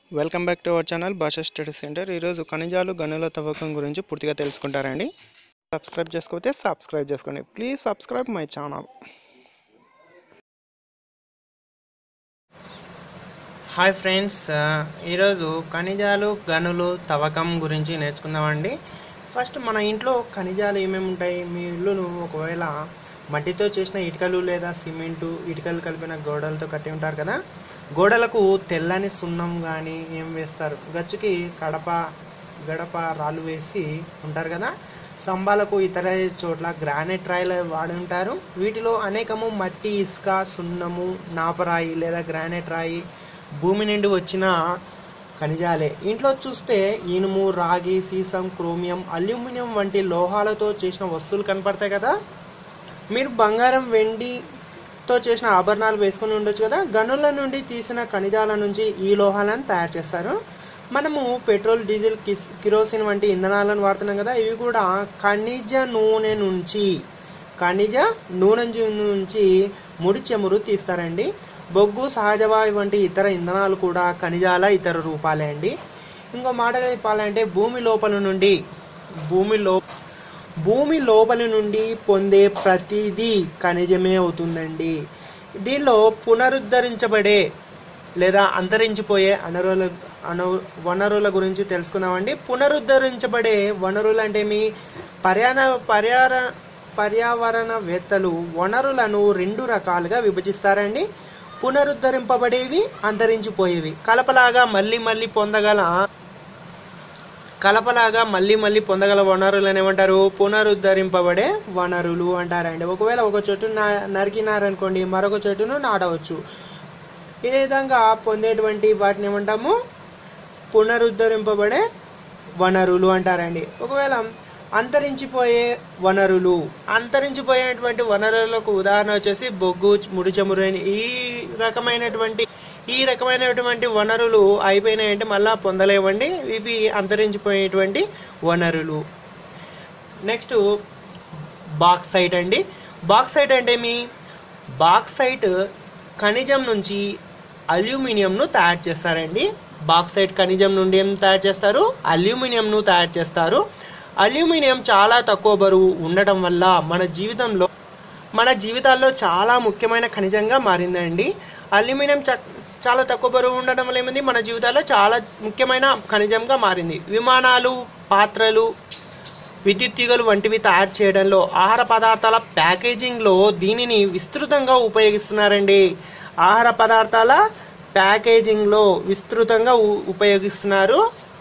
welcome back to our channel Bhasha study centre ఈరోజు ఖనిజాలు గనుల తవ్వకం గురించి పూర్తిగా తెలుసుకుంటారండి సబ్స్క్రైబ్ చేసుకోకపోతే సబ్స్క్రైబ్ చేసుకోండి please subscribe my channel hi friends ఈరోజు ఖనిజాలు గనులు తవ్వకం గురించి నేర్చుకుందామండి ఫస్ట్ మన ఇంట్లో ఖనిజాలు ఏమేమి ఉంటాయి మీ ఇల్లును ఒకవేళ మట్టితో చేసిన ఇటుకలు లేదా సిమెంటు ఇటుకలు కలిపిన గోడలతో కట్టి ఉంటారు కదా గోడలకు తెల్లని సున్నం కానీ ఏం వేస్తారు గచ్చుకి కడప గడప రాళ్ళు వేసి ఉంటారు కదా స్తంభాలకు ఇతర చోట్ల గ్రానైట్ రాయిలు వాడి ఉంటారు వీటిలో అనేకము మట్టి ఇసుక సున్నము నాపరాయి లేదా గ్రానైట్ రాయి భూమి నుండి వచ్చిన ఖనిజాలే ఇంట్లో చూస్తే ఇనుము రాగి సీసం క్రోమియం అల్యూమినియం వంటి లోహాలతో చేసిన వస్తువులు కనపడతాయి కదా మీరు బంగారం వెండితో చేసిన ఆభరణాలు వేసుకుని ఉండొచ్చు కదా గనుల నుండి తీసిన ఖనిజాల నుంచి ఈ లోహాలను తయారు చేస్తారు మనము పెట్రోల్ డీజిల్ కిస్ కిరోసిన్ వంటి ఇంధనాలను వాడుతున్నాం కదా ఇవి కూడా ఖనిజ నూనె నుంచి ఖనిజ నూనె నుంచి ముడి చెమురు తీస్తారండి బొగ్గు సహజవాయు వంటి ఇతర ఇంధనాలు కూడా ఖనిజాల ఇతర రూపాలే అండి ఇంకో మాటగా చెప్పాలంటే భూమి లోపల నుండి భూమిలో భూమి లోపలి నుండి పొందే ప్రతిదీ ఖనిజమే అవుతుందండి దీనిలో పునరుద్ధరించబడే లేదా అంతరించిపోయే అనరుల అను వనరుల గురించి తెలుసుకుందామండి పునరుద్ధరించబడే వనరులు అంటే మీ పర్యాణ పర్యార పర్యావరణవేత్తలు వనరులను రెండు రకాలుగా విభజిస్తారండి పునరుద్ధరింపబడేవి అంతరించిపోయేవి కలపలాగా మళ్ళీ మళ్ళీ పొందగల కలపలాగా మళ్ళీ మళ్ళీ పొందగల వనరులను ఏమంటారు పునరుద్ధరింపబడే వనరులు అంటారండి ఒకవేళ ఒక చెట్టు నరికినారనుకోండి మరొక చెట్టును నాటవచ్చు ఈ విధంగా పొందేటువంటి వాటిని ఏమంటాము పునరుద్ధరింపబడే వనరులు అంటారండి ఒకవేళ అంతరించిపోయే వనరులు అంతరించిపోయేటువంటి వనరులకు ఉదాహరణ వచ్చేసి బొగ్గు ముడి చమురు ఈ రకమైనటువంటి ఈ రకమైనటువంటి వనరులు అయిపోయినాయంటే మళ్ళా పొందలేవండి ఇవి అంతరించిపోయేటువంటి వనరులు నెక్స్ట్ బాక్సైట్ అండి బాక్సైట్ అంటే మీ బాక్సైట్ ఖనిజం నుంచి అల్యూమినియంను తయారు చేస్తారండి బాక్సైట్ ఖనిజం నుండి ఏం తయారు చేస్తారు అల్యూమినియంను తయారు చేస్తారు అల్యూమినియం చాలా తక్కువ బరువు ఉండటం వల్ల మన జీవితంలో మన జీవితాల్లో చాలా ముఖ్యమైన ఖనిజంగా మారిందండి అల్యూమినియం చ చాలా తక్కువ బరువు ఉండడం వల్ల ఏమైంది మన జీవితాల్లో చాలా ముఖ్యమైన ఖనిజంగా మారింది విమానాలు పాత్రలు విద్యుత్ తీగలు వంటివి తయారు చేయడంలో ఆహార పదార్థాల ప్యాకేజింగ్లో దీనిని విస్తృతంగా ఉపయోగిస్తున్నారండి ఆహార పదార్థాల ప్యాకేజింగ్లో విస్తృతంగా ఉపయోగిస్తున్నారు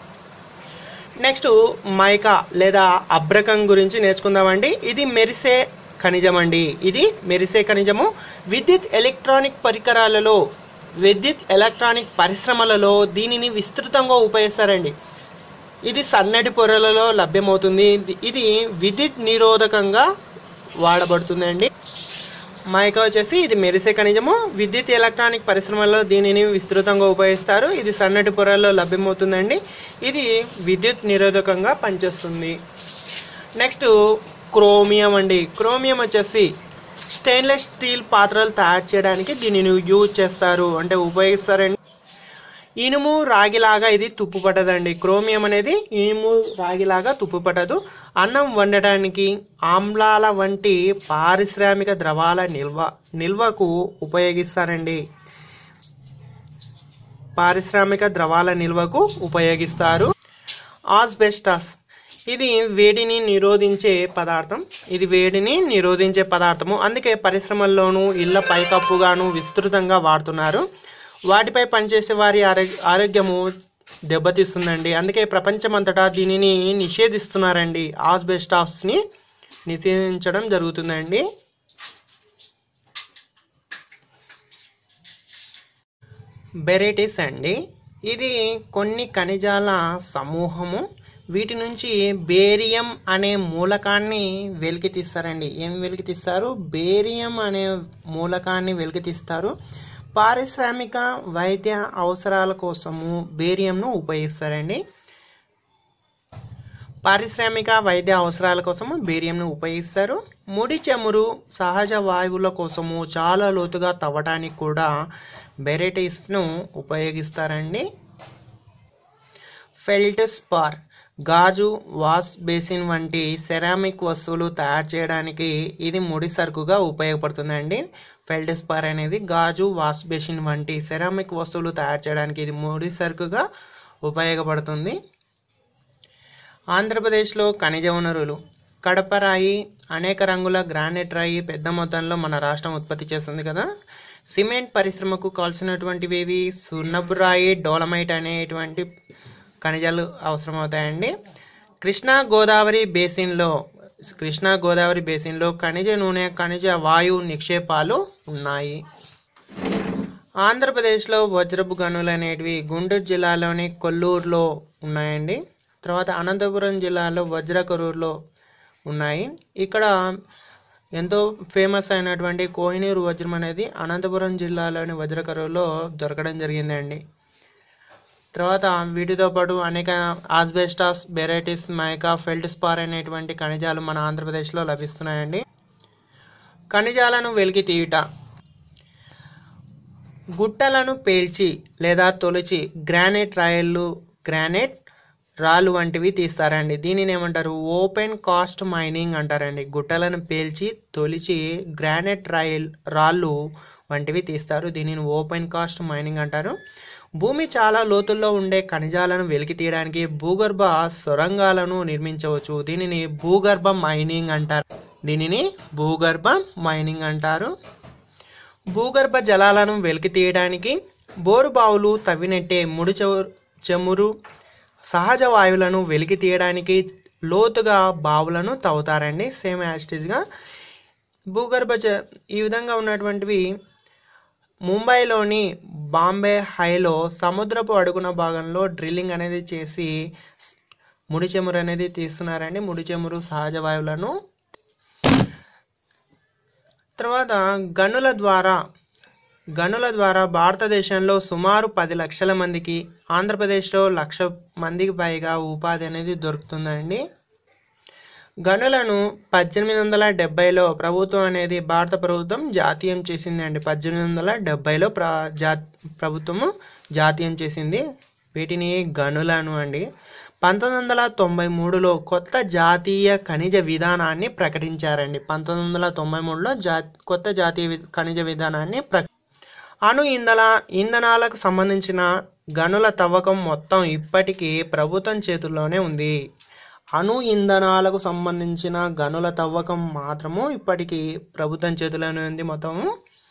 నెక్స్ట్ మైకా లేదా అబ్రకం గురించి నేర్చుకుందామండి ఇది మెరిసే ఖనిజం అండి ఇది మెరిసే ఖనిజము విద్యుత్ ఎలక్ట్రానిక్ పరికరాలలో విద్యుత్ ఎలక్ట్రానిక్ పరిశ్రమలలో దీనిని విస్తృతంగా ఉపయోగిస్తారండి ఇది సన్నటి పొరలలో లభ్యమవుతుంది ఇది విద్యుత్ నిరోధకంగా వాడబడుతుందండి మైకా వచ్చేసి ఇది మెరిసే ఖనిజము విద్యుత్ ఎలక్ట్రానిక్ పరిశ్రమల్లో దీనిని విస్తృతంగా ఉపయోగిస్తారు ఇది సన్నటి పొరల్లో లభ్యమవుతుందండి ఇది విద్యుత్ నిరోధకంగా పనిచేస్తుంది నెక్స్ట్ క్రోమియం అండి క్రోమియం వచ్చేసి స్టెయిన్లెస్ స్టీల్ పాత్రలు తయారు చేయడానికి దీనిని యూజ్ చేస్తారు అంటే ఉపయోగిస్తారండి ఇనుము రాగిలాగా ఇది తుప్పు పట్టదండి క్రోమియం అనేది ఇనుము రాగిలాగా తుప్పు పట్టదు అన్నం వండటానికి ఆమ్లాల వంటి పారిశ్రామిక ద్రవాల నిల్వ నిల్వకు ఉపయోగిస్తారండి పారిశ్రామిక ద్రవాల నిల్వకు ఉపయోగిస్తారు ఆస్బెస్టాస్ ఇది వేడిని నిరోధించే పదార్థం ఇది వేడిని నిరోధించే పదార్థము అందుకే పరిశ్రమల్లోనూ ఇళ్ల పైకప్పుగాను విస్తృతంగా వాడుతున్నారు వాటిపై పనిచేసే వారి ఆరోగ్య ఆరోగ్యము దెబ్బతీస్తుందండి అందుకే ప్రపంచమంతటా దీనిని నిషేధిస్తున్నారండి ఆస్బెస్టాస్ని నిషేధించడం జరుగుతుందండి బెరేటిస్ అండి ఇది కొన్ని ఖనిజాల సమూహము వీటి నుంచి బేరియం అనే మూలకాన్ని వెలికి తీస్తారండి ఏం వెలికి తీస్తారు బేరియం అనే మూలకాన్ని వెలికి తీస్తారు పారిశ్రామిక వైద్య అవసరాల కోసము బేరియంను ఉపయోగిస్తారండి పారిశ్రామిక వైద్య అవసరాల కోసము బేరియంను ఉపయోగిస్తారు ముడి చమురు సహజ వాయువుల కోసము చాలా లోతుగా తవ్వడానికి కూడా బెరెటిస్ను ఉపయోగిస్తారండి ఫెల్ట్ స్పార్ గాజు వాష్ బేసిన్ వంటి సెరామిక్ వస్తువులు తయారు చేయడానికి ఇది ముడి సరుకుగా ఉపయోగపడుతుందండి ఫెల్ట్ స్పార్ అనేది గాజు వాష్ బేసిన్ వంటి సెరామిక్ వస్తువులు తయారు చేయడానికి ఇది ముడి సరుకుగా ఉపయోగపడుతుంది ఆంధ్రప్రదేశ్లో ఖనిజ వనరులు కడప రాయి అనేక రంగుల గ్రానైట్ రాయి పెద్ద మొత్తంలో మన రాష్ట్రం ఉత్పత్తి చేస్తుంది కదా సిమెంట్ పరిశ్రమకు కావాల్సినటువంటివి ఇవి సున్నపు రాయి డోలమైట్ అనేటువంటి ఖనిజాలు అవసరమవుతాయండి కృష్ణా గోదావరి బేసిన్లో కృష్ణా గోదావరి బేసిన్లో ఖనిజ నూనె ఖనిజ వాయు నిక్షేపాలు ఉన్నాయి ఆంధ్రప్రదేశ్లో వజ్రపు గనులు అనేటివి గుంటూరు జిల్లాలోని కొల్లూరులో ఉన్నాయండి తర్వాత అనంతపురం జిల్లాలో వజ్రకరూరులో ఉన్నాయి ఇక్కడ ఎంతో ఫేమస్ అయినటువంటి కోహినూరు వజ్రం అనేది అనంతపురం జిల్లాలోని వజ్రకరూరులో దొరకడం జరిగిందండి తర్వాత వీటితో పాటు అనేక asbestos barytes mica feldspar అనేటువంటి ఖనిజాలు మన ఆంధ్రప్రదేశ్లో లభిస్తున్నాయండి ఖనిజాలను వెలికి తీయుట గుట్టలను పేల్చి లేదా తొలిచి గ్రానైట్ రాయళ్ళు గ్రానైట్ రాళ్ళు వంటివి తీస్తారండి దీనిని ఏమంటారు ఓపెన్ కాస్ట్ మైనింగ్ అంటారండి గుట్టలను పేల్చి తొలిచి గ్రానైట్ రాయల్ రాళ్ళు వంటివి తీస్తారు దీనిని ఓపెన్ కాస్ట్ మైనింగ్ అంటారు భూమి చాలా లోతుల్లో ఉండే ఖనిజాలను వెలికి తీయడానికి భూగర్భ సొరంగాలను నిర్మించవచ్చు దీనిని భూగర్భ మైనింగ్ అంటారు దీనిని భూగర్భ మైనింగ్ అంటారు భూగర్భ జలాలను వెలికి తీయడానికి బోరు బావులు తవ్వినట్టే ముడి చవు- చమురు సహజ వాయువులను వెలికి తీయడానికి లోతుగా బావులను తవ్వుతారండి సేమ్ యాస్టిజ్గా భూగర్భ జ ఈ విధంగా ఉన్నటువంటివి ముంబైలోని బాంబే హైలో సముద్రపు అడుగున భాగంలో డ్రిల్లింగ్ అనేది చేసి స్- ముడి చమురు అనేది తీస్తున్నారండి ముడి చమురు సహజ వాయువులను తర్వాత గనుల ద్వారా గనుల ద్వారా భారతదేశంలో సుమారు పది లక్షల మందికి ఆంధ్రప్రదేశ్లో లక్ష మందికి పైగా ఉపాధి అనేది దొరుకుతుందండి గనులను పద్దెనిమిది వందల డెబ్బైలో ప్రభుత్వం అనేది భారత ప్రభుత్వం జాతీయం చేసిందండి పద్దెనిమిది వందల డెబ్బైలో ప్ర జా ప్రభుత్వము జాతీయం చేసింది వీటిని గనులను అండి పంతొమ్మిది వందల తొంభై మూడులో కొత్త జాతీయ ఖనిజ విధానాన్ని ప్రకటించారండి పంతొమ్మిది వందల తొంభై మూడులో జా కొత్త జాతీయ వి- ఖనిజ విధానాన్ని ప్ర అణు ఇంధన ఇంధనాలకు సంబంధించిన గనుల తవ్వకం మొత్తం ఇప్పటికీ ప్రభుత్వం చేతుల్లోనే ఉంది అణు ఇంధనాలకు సంబంధించిన గనుల తవ్వకం మాత్రము ఇప్పటికీ ప్రభుత్వం చేతిలోనే ఉంది మొత్తము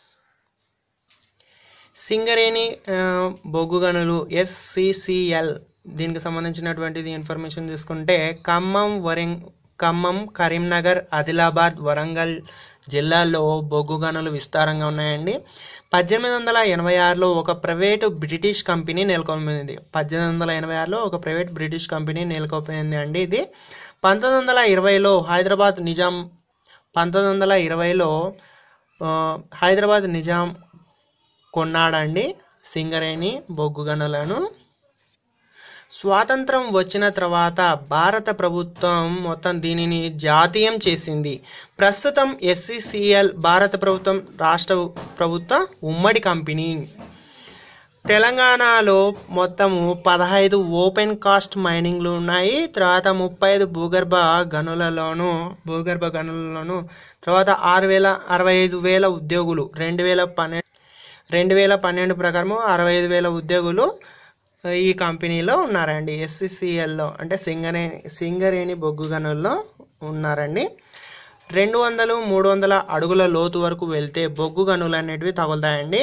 సింగరేణి ఆ, బొగ్గు గనులు ఎస్సిసిఎల్ దీనికి సంబంధించినటువంటిది ఇన్ఫర్మేషన్ తీసుకుంటే ఖమ్మం వరంగ్ ఖమ్మం కరీంనగర్ ఆదిలాబాద్ వరంగల్ జిల్లాల్లో బొగ్గు గనులు విస్తారంగా ఉన్నాయండి పద్దెనిమిది వందల ఎనభై ఆరులో ఒక ప్రైవేటు బ్రిటిష్ కంపెనీ నెలకొల్పింది పద్దెనిమిది వందల ఎనభై ఆరులో ఒక ప్రైవేట్ బ్రిటిష్ కంపెనీ నెలకొల్పింది అండి ఇది పంతొమ్మిది వందల ఇరవైలో హైదరాబాద్ నిజాం పంతొమ్మిది వందల ఇరవైలో ఆ, హైదరాబాద్ నిజాం కొన్నాడండి సింగరేణి బొగ్గు గనులను స్వాతంత్రం వచ్చిన తర్వాత భారత ప్రభుత్వం మొత్తం దీనిని జాతీయం చేసింది ప్రస్తుతం ఎస్సిసిఎల్ భారత ప్రభుత్వం రాష్ట్ర ప్రభుత్వ ఉమ్మడి కంపెనీ తెలంగాణలో మొత్తము పదహైదు ఓపెన్ కాస్ట్ మైనింగ్లు ఉన్నాయి తర్వాత ముప్పై ఐదు భూగర్భ గనులలోను భూగర్భ గనులలోను తర్వాత ఆరు వేల అరవై ఐదు వేల ఉద్యోగులు రెండు వేల పన్నెండు రెండు వేల పన్నెండు ప్రకారము అరవై ఐదు వేల ఉద్యోగులు ఈ కంపెనీలో ఉన్నారండి ఎస్సిసిఎల్లో అంటే సింగరేణి సింగరేణి బొగ్గు గనుల్లో ఉన్నారండి రెండు వందలు మూడు వందల అడుగుల లోతు వరకు వెళ్తే బొగ్గు గనులు అనేటివి తగులుతాయండి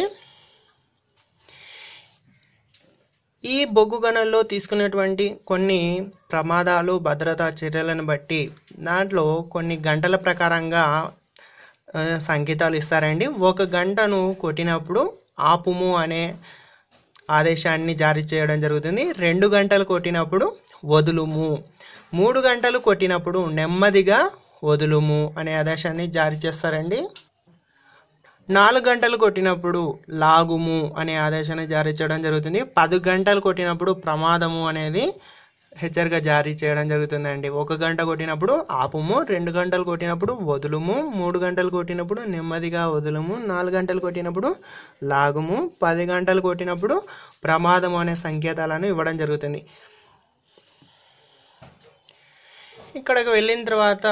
ఈ బొగ్గు గనుల్లో తీసుకునేటువంటి కొన్ని ప్రమాదాలు భద్రతా చర్యలను బట్టి దాంట్లో కొన్ని గంటల ప్రకారంగా ఆ, సంకేతాలు ఇస్తారండి ఒక గంటను కొట్టినప్పుడు ఆపుము అనే ఆదేశాన్ని జారీ చేయడం జరుగుతుంది రెండు గంటలు కొట్టినప్పుడు వదులుము మూడు గంటలు కొట్టినప్పుడు నెమ్మదిగా వదులుము అనే ఆదేశాన్ని జారీ చేస్తారండి నాలుగు గంటలు కొట్టినప్పుడు లాగుము అనే ఆదేశాన్ని జారీ చేయడం జరుగుతుంది పది గంటలు కొట్టినప్పుడు ప్రమాదము అనేది హెచ్చరిక జారీ చేయడం జరుగుతుందండి ఒక గంట కొట్టినప్పుడు ఆపుము రెండు గంటలు కొట్టినప్పుడు వదులుము మూడు గంటలు కొట్టినప్పుడు నెమ్మదిగా వదులుము నాలుగు గంటలు కొట్టినప్పుడు లాగుము పది గంటలు కొట్టినప్పుడు ప్రమాదము అనే సంకేతాలను ఇవ్వడం జరుగుతుంది ఇక్కడికి వెళ్ళిన తర్వాత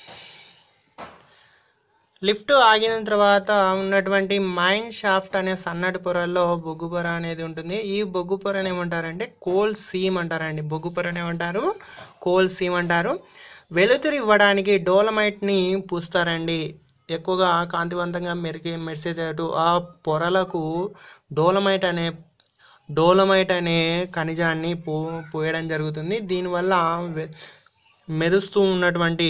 లిఫ్ట్ ఆగిన తర్వాత ఉన్నటువంటి మైన్ షాఫ్ట్ అనే సన్నటి పొరల్లో బొగ్గు పొర అనేది ఉంటుంది ఈ బొగ్గు పొరని ఏమంటారంటే కోల్ సీమ్ అంటారండి బొగ్గు పొరని ఏమంటారు కోల్ సీమ్ అంటారు వెలుతురు ఇవ్వడానికి డోలమైట్ని పూస్తారండి ఎక్కువగా కాంతివంతంగా మెరిగి మెరిసేటట్టు ఆ పొరలకు డోలమైట్ అనే డోలమైట్ అనే ఖనిజాన్ని పూ పూయడం జరుగుతుంది దీనివల్ల వె- మెరుస్తూ ఉన్నటువంటి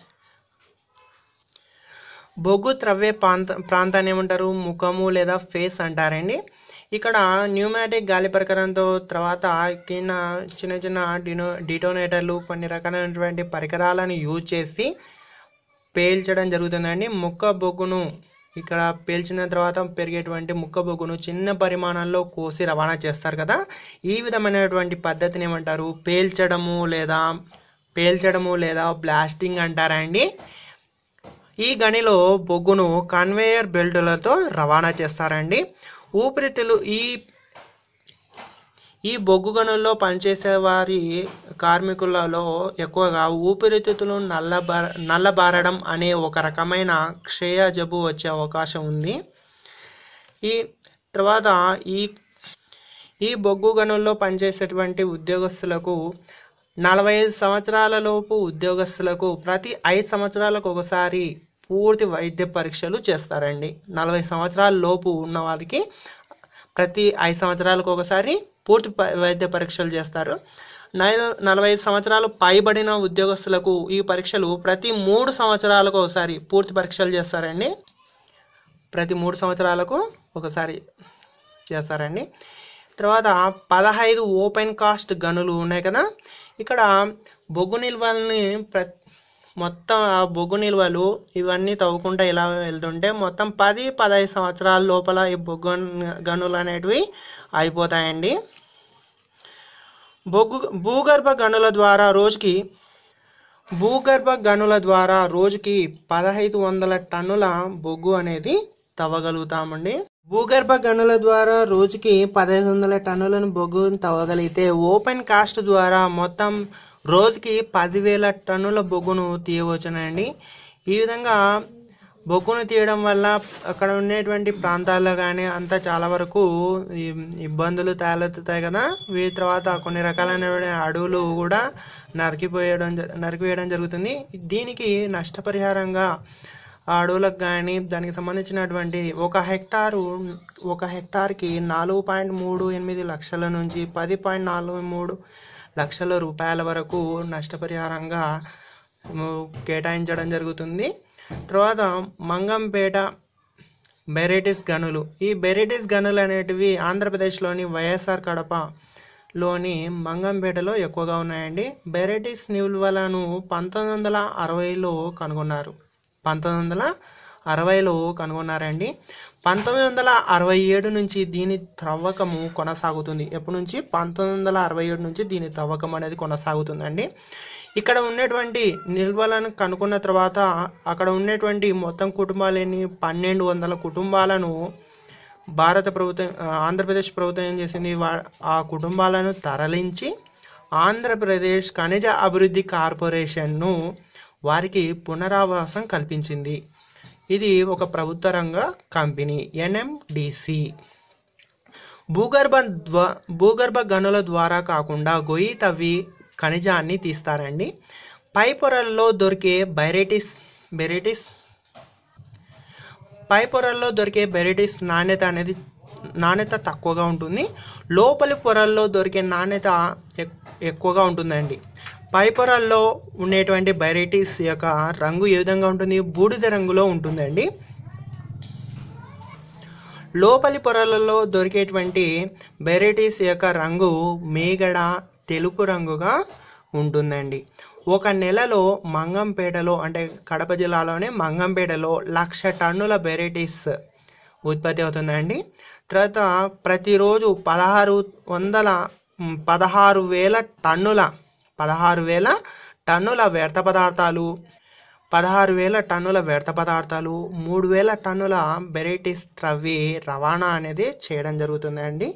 బొగ్గు త్రవ్వే ప్రాంత ప్రాంతాన్ని ఏమంటారు ముఖము లేదా ఫేస్ అంటారండి ఇక్కడ న్యూమాటిక్ గాలి పరికరంతో తర్వాత కింద చిన్న చిన్న డినో డిటోనేటర్లు కొన్ని రకాలైనటువంటి పరికరాలను యూజ్ చేసి పేల్చడం జరుగుతుందండి ముక్క బొగ్గును ఇక్కడ పేల్చిన తర్వాత పెరిగేటువంటి ముక్క బొగ్గును చిన్న పరిమాణంలో కోసి రవాణా చేస్తారు కదా ఈ విధమైనటువంటి పద్ధతిని ఏమంటారు పేల్చడము లేదా పేల్చడము లేదా బ్లాస్టింగ్ అంటారండి ఈ గనిలో బొగ్గును కన్వేయర్ బెల్టులతో రవాణా చేస్తారండి ఊపిరితిత్తులు ఈ ఈ బొగ్గు గనుల్లో పనిచేసే వారి కార్మికులలో ఎక్కువగా ఊపిరితిత్తులు నల్లబా నల్లబారడం అనే ఒక రకమైన క్షయ జబ్బు వచ్చే అవకాశం ఉంది ఈ తర్వాత ఈ ఈ బొగ్గు గనుల్లో పనిచేసేటువంటి ఉద్యోగస్తులకు నలభై ఐదు సంవత్సరాల లోపు ఉద్యోగస్తులకు ప్రతి ఐదు సంవత్సరాలకు ఒకసారి పూర్తి వైద్య పరీక్షలు చేస్తారండి నలభై సంవత్సరాల లోపు ఉన్న వారికి ప్రతి ఐదు సంవత్సరాలకు ఒకసారి పూర్తి ప- వైద్య పరీక్షలు చేస్తారు నై- నలభై ఐదు సంవత్సరాలు పైబడిన ఉద్యోగస్తులకు ఈ పరీక్షలు ప్రతి మూడు సంవత్సరాలకు ఒకసారి పూర్తి పరీక్షలు చేస్తారండి ప్రతి మూడు సంవత్సరాలకు ఒకసారి చేస్తారండి తర్వాత పదహైదు ఓపెన్ కాస్ట్ గనులు ఉన్నాయి కదా ఇక్కడ బొగ్గు నిల్వల్ని ప్ర మొత్తం ఆ బొగ్గు నిల్వలు ఇవన్నీ తవ్వుకుంటా ఇలా వెళ్తుంటే మొత్తం పది పదహైదు సంవత్సరాల లోపల ఈ బొగ్గు గనులు అనేటివి అయిపోతాయండి బొగ్గు భూగర్భ గనుల ద్వారా రోజుకి భూగర్భ గనుల ద్వారా రోజుకి పదహైదు వందల టన్నుల బొగ్గు అనేది తవ్వగలుగుతామండి భూగర్భ గనుల ద్వారా రోజుకి పదహైదు వందల టన్నులను బొగ్గును తవ్వగలిగితే ఓపెన్ కాస్ట్ ద్వారా మొత్తం రోజుకి పదివేల టన్నుల బొగ్గును తీయవచ్చునండి ఈ విధంగా బొగ్గును తీయడం వల్ల అక్కడ ఉండేటువంటి ప్రాంతాల్లో కానీ అంతా చాలా వరకు ఈ ఇబ్బందులు తలెత్తుతాయి కదా వీటి తర్వాత కొన్ని రకాలైన అడవులు కూడా నరికిపోయడం జ- నరికివేయడం జరుగుతుంది దీనికి నష్టపరిహారంగా ఆ అడవులకు కానీ దానికి సంబంధించినటువంటి ఒక హెక్టారు ఒక హెక్టార్కి నాలుగు పాయింట్ మూడు ఎనిమిది లక్షల నుంచి పది పాయింట్ నాలుగు మూడు లక్షల రూపాయల వరకు నష్టపరిహారంగా ము- కేటాయించడం జరుగుతుంది తర్వాత మంగంపేట బెరైటీస్ గనులు ఈ బెరైటీస్ గనులు అనేటివి ఆంధ్రప్రదేశ్లోని వైఎస్ఆర్ కడపలోని మంగంపేటలో ఎక్కువగా ఉన్నాయండి బెరైటీస్ నిల్వలను పంతొమ్మిది వందల అరవైలో కనుగొన్నారు పంతొమ్మిది వందల అరవైలో కనుగొన్నారండి పంతొమ్మిది వందల అరవై ఏడు నుంచి దీని త్రవ్వకము కొనసాగుతుంది ఎప్పటి నుంచి పంతొమ్మిది వందల అరవై ఏడు నుంచి దీని త్రవ్వకం అనేది కొనసాగుతుందండి ఇక్కడ ఉన్నటువంటి నిల్వలను కనుక్కున్న తర్వాత అక్కడ ఉన్నటువంటి మొత్తం కుటుంబాలని పన్నెండు వందల కుటుంబాలను భారత ప్రభుత్వం ఆ, ఆంధ్రప్రదేశ్ ప్రభుత్వం ఏం చేసింది వా- ఆ కుటుంబాలను తరలించి ఆంధ్రప్రదేశ్ ఖనిజ అభివృద్ధి కార్పొరేషన్ను వారికి పునరావాసం కల్పించింది ఇది ఒక ప్రభుత్వ రంగ కంపెనీ ఎన్ఎండిసి భూగర్భ ధ్వ భూగర్భ గనుల ద్వారా కాకుండా గొయ్యి తవ్వి ఖనిజాన్ని తీస్తారండి పై పొరల్లో దొరికే బైరైటిస్ బెరైటిస్ పై పొరల్లో దొరికే బెరైటిస్ నాణ్యత అనేది నాణ్యత తక్కువగా ఉంటుంది లోపలి పొరల్లో దొరికే నాణ్యత ఎక్- ఎక్కువగా ఉంటుందండి పై పొరల్లో ఉండేటువంటి బైరైటిస్ యొక్క రంగు ఏ విధంగా ఉంటుంది బూడిద రంగులో ఉంటుందండి లోపలి పొరలలో దొరికేటువంటి బెరైటీస్ యొక్క రంగు మేగడ తెలుపు రంగుగా ఉంటుందండి ఒక నెలలో మంగంపేటలో అంటే కడప జిల్లాలోనే మంగంపేటలో లక్ష టన్నుల బెరైటీస్ ఉత్పత్తి అవుతుందండి తర్వాత ప్రతిరోజు పదహారు వందల మ్, పదహారు వేల టన్నుల పదహారు వేల టన్నుల వ్యర్థ పదార్థాలు పదహారు వేల టన్నుల వ్యర్థ పదార్థాలు మూడు వేల టన్నుల బెరైటీస్ త్రవ్వి రవాణా అనేది చేయడం జరుగుతుందండి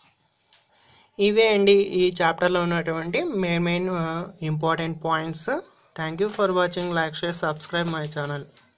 ఇవే అండి ఈ చాప్టర్లో ఉన్నటువంటి main main important points thank you for watching like share subscribe my channel